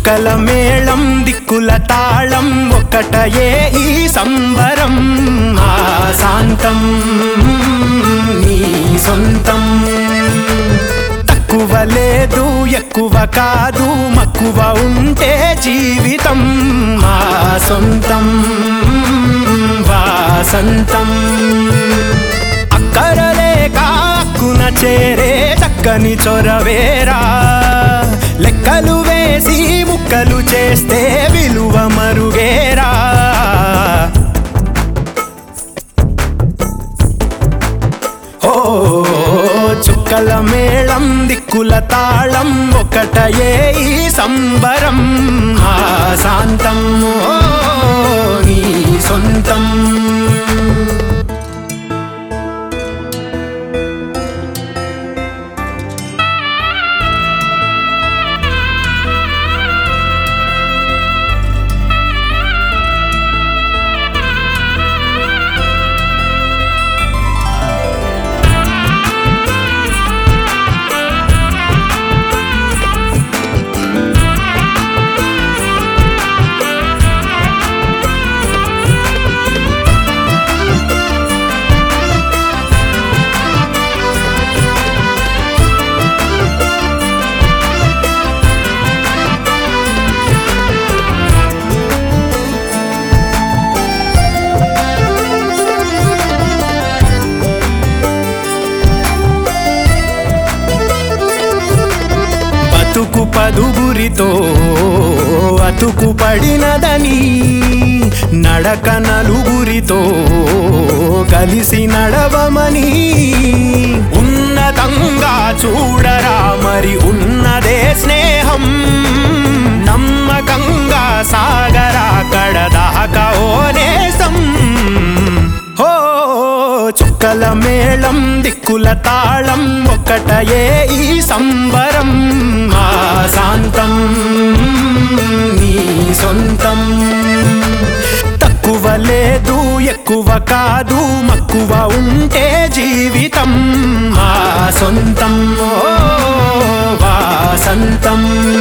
చుక్కల మేళం దిక్కుల తాళం ఒక్కటయే ఈ సంబరం ఆ శాంతం నీ సొంతం తక్కువ లేదు ఎక్కువ కాదు మక్కువ ఉంటే జీవితం మా సొంతం వాసంతం అక్కరలేక అక్కున చేరే చక్కని చొరవేరా లెక్కలు వేసి ముక్కలు చేస్తే విలువ మరుగేరా ఓ చుక్కల మేళం దిక్కుల తాళం ఒకటయే ఈ సంబరం ఆ శాంతం ఓ నీ సొంతం బతుకు పదుగురితో అతుకు పడినదని నడక నలుగురితో కలిసి నడవమని ఉన్నతంగా చూడరా మరి ఉన్నదే స్నేహం నమ్మకంగా సాగరా కడదాకా ఓ నేసం హో చుక్కల మేళం దిక్కుల తాళం ఒక్కటయే ఈ సంబరం ఆ శాంతం నీ సొంతం తక్కువ లేదు ఎక్కువ కాదు మక్కువ ఉంటే జీవితం ఆ సొంతం ఓ వాసంతం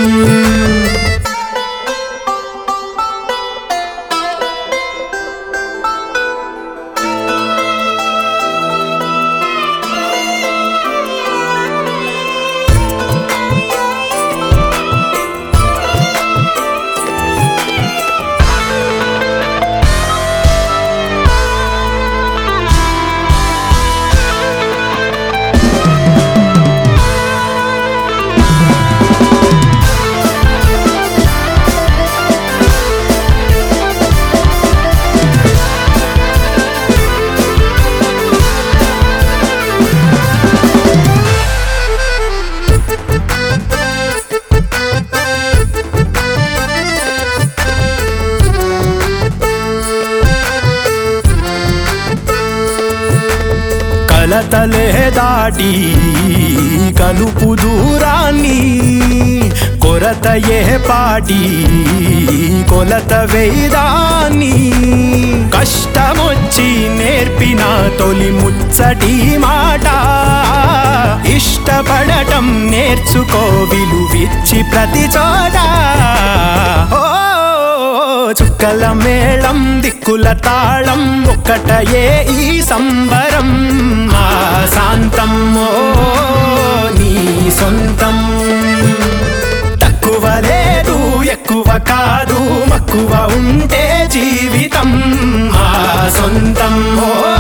కలతలే దాటి కలుపు దూరాన్ని కొరత ఏ పాటి కొలత వేదాన్ని కష్టమొచ్చి నేర్పిన తొలి ముచ్చటి మాట ఇష్టపడటం నేర్చుకో విలువిచ్చి ప్రతి చోట ఓ చుక్కల మేళం దిక్కుల తాళం ఒక్కటయే ఈ సంబరం ఆ శాంతం ఓ నీ సొంతం తక్కువ లేదు ఎక్కువ కాదు మక్కువ ఉంటే జీవితం ఆ సొంతం ఓ